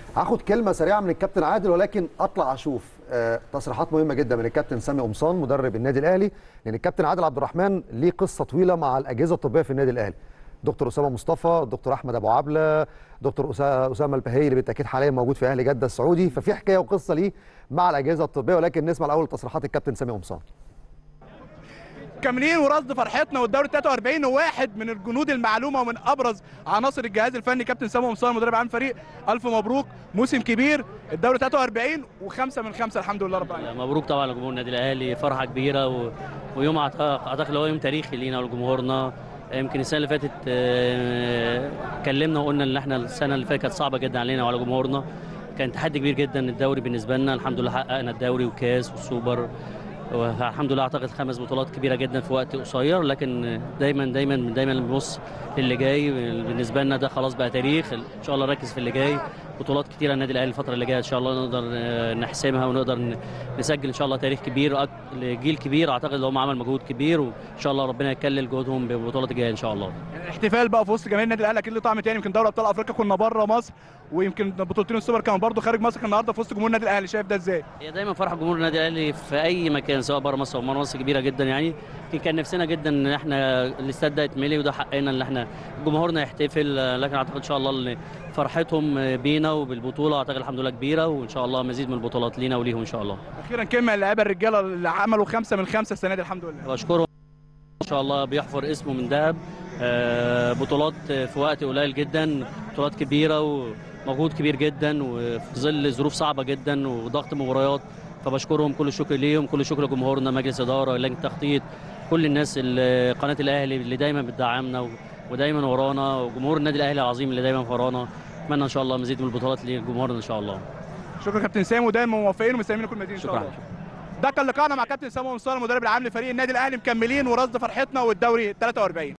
هاخد كلمه سريعه من الكابتن عادل ولكن اطلع اشوف آه، تصريحات مهمه جدا من الكابتن سامي قمصان مدرب النادي الاهلي لان الكابتن عادل عبد الرحمن ليه قصه طويله مع الاجهزه الطبيه في النادي الاهلي دكتور اسامه مصطفى دكتور احمد ابو عبله دكتور أسا- اسامه البهي اللي بالتاكيد حاليا موجود في اهلي جده السعودي ففي حكايه وقصه ليه مع الاجهزه الطبيه ولكن نسمع الاول تصريحات الكابتن سامي قمصان كاملين ورصد فرحتنا والدوري 43 وواحد من الجنود المعلومه ومن ابرز عناصر الجهاز الفني كابتن سامي قمصان مدرب عام فريق الف مبروك موسم كبير الدوري 43 وخمسه من خمسه الحمد لله رب العالمين مبروك طبعا لجمهور النادي الاهلي فرحه كبيره و... ويوم أعت- اعتقد هو يوم تاريخي لينا ولجمهورنا يمكن السنه اللي فاتت آه، اتكلمنا وقلنا ان احنا السنه اللي فاتت كانت صعبه جدا علينا وعلى جمهورنا كان تحدي كبير جدا الدوري بالنسبه لنا الحمد لله حققنا الدوري والكاس والسوبر والحمد لله اعتقد خمس بطولات كبيره جدا في وقت قصير لكن دايما دايما دايما بنبص للي جاي بالنسبه لنا ده خلاص بقى تاريخ ان شاء الله نركز في اللي جاي بطولات كتيره النادي الاهلي الفتره اللي جايه ان شاء الله نقدر آه، نحسمها ونقدر ن- نسجل ان شاء الله تاريخ كبير أك- لجيل كبير اعتقد ان هم عمل مجهود كبير وان شاء الله ربنا يكلل جهودهم بالبطولات الجايه ان شاء الله يعني الاحتفال بقى في وسط جماهير النادي الاهلي اكيد له طعم تاني يمكن دوري ابطال افريقيا كنا بره مصر ويمكن بطولتين السوبر كانوا برضه خارج مصر كان النهارده في وسط جمهور النادي الاهلي شايف ده ازاي؟ هي دايما فرحه جمهور النادي الاهلي في اي مكان سواء بره مصر او بره مصر كبيره جدا يعني يمكن كان نفسنا جدا ان احنا الاستاد ده يتملي وده حقنا ان احنا جمهورنا يحتفل آه، لكن اعتقد ان شاء الله ان فرحتهم آه، بينا وبالبطوله اعتقد الحمد لله كبيره وان شاء الله مزيد من البطولات لينا وليهم ان شاء الله اخيرا كلمه للاعيبه الرجاله اللي عملوا خمسه من خمسه السنه دي الحمد لله بشكره ان شاء الله بيحفر اسمه من ذهب آه، بطولات في وقت قليل جدا بطولات كبيره ومجهود كبير جدا وفي ظل ظروف صعبه جدا وضغط مباريات فبشكرهم كل الشكر ليهم كل الشكر لجمهورنا مجلس اداره لجنه التخطيط كل الناس اللي قناه الاهلي اللي دايما بتدعمنا و- ودايما ورانا وجمهور النادي الاهلي العظيم اللي دايما ورانا اتمنى ان شاء الله مزيد من البطولات لجمهورنا ان شاء الله شكرا كابتن سامي ودايما موفقين ومستنيين كل مدينه ان شاء شكرا الله ده كان لقاءنا مع كابتن سامي قمصان المدرب العام لفريق النادي الاهلي مكملين ورصد فرحتنا والدوري 43